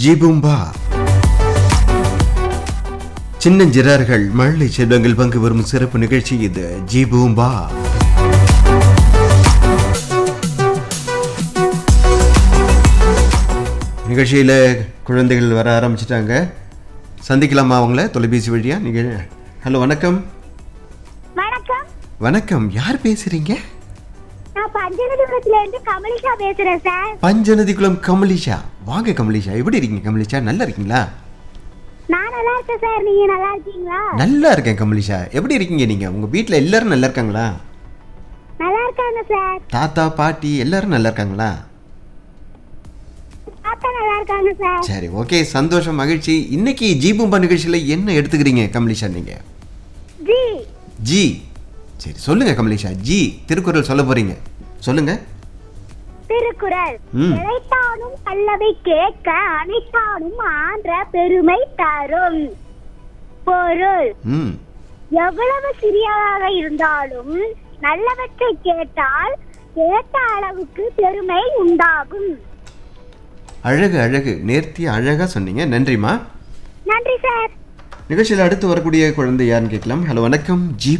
ஜிபும்பா சின்னஞ்சிறார்கள் மழலை செல்வங்கள் பங்கு வரும் சிறப்பு நிகழ்ச்சி இது ஜிபூம்பா நிகழ்ச்சியில் குழந்தைகள் வர ஆரம்பிச்சிட்டாங்க சந்திக்கலாமா அவங்கள தொலைபேசி வழியா நிகழ் ஹலோ வணக்கம் வணக்கம் வணக்கம் யார் பேசுறீங்க நான் பஞ்சநதிபுரத்துல இருந்து கமலிஷா பேசுறேன் சார் பஞ்சநதிக்குளம் கமலிஷா வாங்க கமலிஷா எப்படி இருக்கீங்க கமலிஷா நல்லா இருக்கீங்களா நான் நல்லா இருக்கேன் சார் நீங்க நல்லா இருக்கீங்களா நல்லா இருக்கேன் கமலிஷா எப்படி இருக்கீங்க நீங்க உங்க வீட்ல எல்லாரும் நல்லா இருக்காங்களா நல்லா இருக்காங்க சார் தாத்தா பாட்டி எல்லாரும் நல்லா இருக்காங்களா தாத்தா நல்லா இருக்காங்க சார் சரி ஓகே சந்தோஷம் மகிழ்ச்சி இன்னைக்கு ஜீபூம்பா நிகழ்ச்சியில என்ன எடுத்துக்கிறீங்க கமலிஷா நீங்க ஜி ஜி சரி சொல்லுங்க கமலிஷா ஜி திருக்குறள் சொல்ல போறீங்க சொல்லுங்க திருக்குறள் ம். இழைத்தானும் பல்லவை கேட்க அனைத்தானும் ஆன்ற பெருமை தரும் பொருள் ம் எவ்வளவு சிறியதாக இருந்தாலும் நல்லவற்றை கேட்டால் கேட்ட அளவுக்கு பெருமை உண்டாகும் அழகு அழகு நேர்த்தி அழகா சொன்னீங்க நன்றிம்மா நன்றி சார் நிகழ்ச்சியில் அடுத்து வரக்கூடிய குழந்தை யாருன்னு கேட்கலாம் ஹலோ வணக்கம் ஜி